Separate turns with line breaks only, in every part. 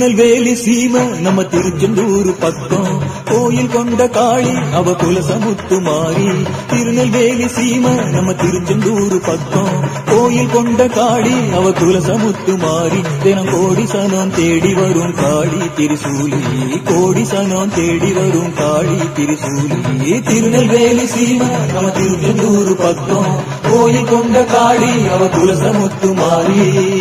திருநெல்வேலி சீம நம்ம திருச்செந்தூர் பக்கம் கோயில் கொண்ட காளி அவ குலசமுத்து மாறி திருநெல்வேலி சீம நம்ம திருச்செந்தூர் பக்கம் கோயில் கொண்ட காளி அவ குலசமுத்து மாறி தினம் கோடி சனம் தேடி வரும் காளி திருசூலி கோடி சனம் தேடி வரும் காளி திருசூலி திருநெல்வேலி சீம நம்ம திருச்செந்தூர் பக்கம் கோயில் கொண்ட காளி அவ குலசமுத்து மாறி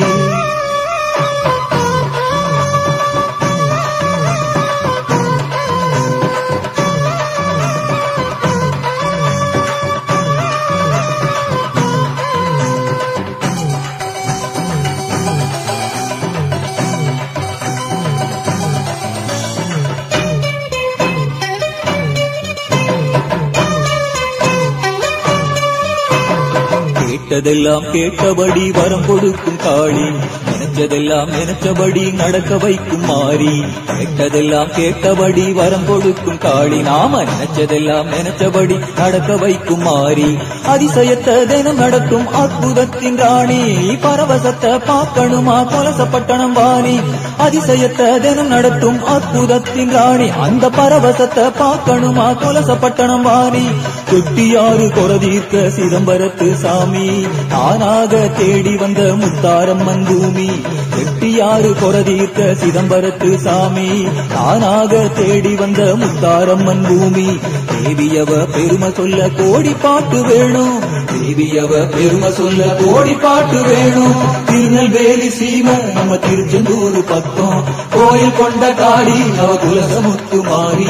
கேட்டதெல்லாம் கேட்டபடி வரம் கொடுக்கும் காளி நினைச்சதெல்லாம் நினைச்சபடி நடக்க வைக்கும் மாறி கேட்டதெல்லாம் கேட்டபடி வரம் கொடுக்கும் காளி நாம நினைச்சதெல்லாம் நினைச்சபடி நடக்க வைக்கும் மாறி அதிசயத்தை தினம் நடத்தும் அற்புதத்தின் ராணி பரவசத்தை பார்க்கணுமா கொலசப்பட்டணம் வாணி அதிசயத்தை தினம் நடத்தும் அற்புதத்தின் ராணி அந்த பரவசத்தை பார்க்கணுமா கொலசப்பட்டணம் வாணி தொட்டியாறு கொரதீர்க்க சிதம்பரத்து சாமி தானாக தேடி வந்த முத்தாரம்மன் பூமி வெட்டியாறு கொரதீர்க்க சிதம்பரத்து சாமி தானாக தேடி வந்த முத்தாரம்மன் பூமி தேவியவ பெருமை சொல்ல கோடி பாட்டு வேணும் தேவியவ பெருமை சொல்ல கோடி பாட்டு வேணும் திருநெல்வேலி சீம நம்ம திருச்செந்தூர் பக்கம் கோயில் கொண்ட காளி அவ குலசமுத்து மாறி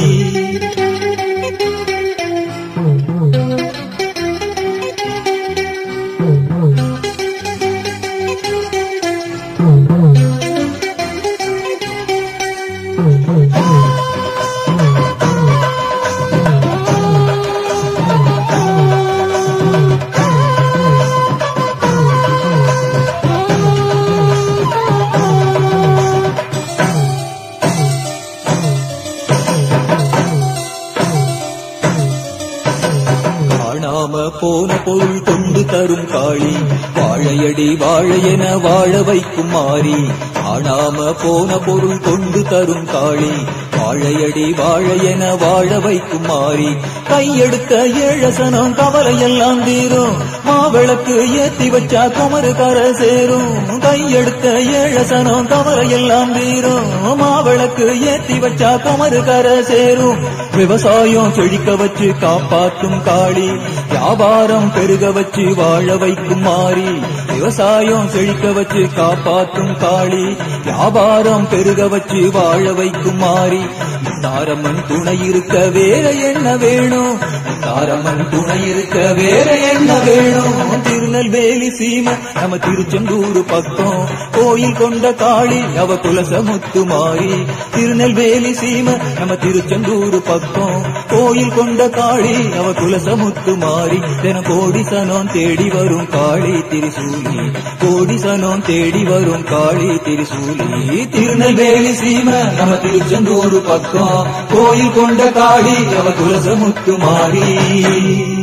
காணாம போன பொருள் கொண்டு தரும் காளி வாழையடி வாழையென வாழ வைக்கும் மாறி காணாம போன பொருள் கொண்டு தரும் காளி வாழையடி வாழையென வாழ வைக்கும் மாறி கையெடுத்த ஏழசனம் கவலையெல்லாம் தீரும் மாவிளக்கு ஏத்தி வச்சா குமரு கர சேரும் கையெடுத்த ஏழசனம் கவலையெல்லாம் தீரும் மாவிளக்கு ஏத்தி வச்சா குமரு கர சேரும் விவசாயம் செழிக்க வச்சு காப்பாற்றும் காளி வியாபாரம் பெருக வச்சு வாழ வைக்கும் மாறி விவசாயம் செழிக்க வச்சு காப்பாற்றும் காளி வியாபாரம் பெருக வச்சு வாழ வைக்கும் மாறி தாரம்மன் துணை இருக்க வேற என்ன வேணும் தாரம்மன் துணை இருக்க வேற என்ன வேணும் திருநெல்வேலி சீம நம்ம திருச்செந்தூர் பக்கம் கோயில் கொண்ட காளி அவ குலசமுத்து மாறி திருநெல்வேலி சீம நம்ம திருச்செந்தூர் பக்கம் கோயில் கொண்ட காளி அவ குலசமுத்து மாறி தின கோடி சனம் தேடி வரும் காளி திரிசூலி கோடி சனம் தேடி வரும் காளி திரிசூலி திருநெல்வேலி சீம நம்ம திருச்செந்தூர் பக்கம் கோயில் கொண்ட காளி அவ குலசமுத்து மாறி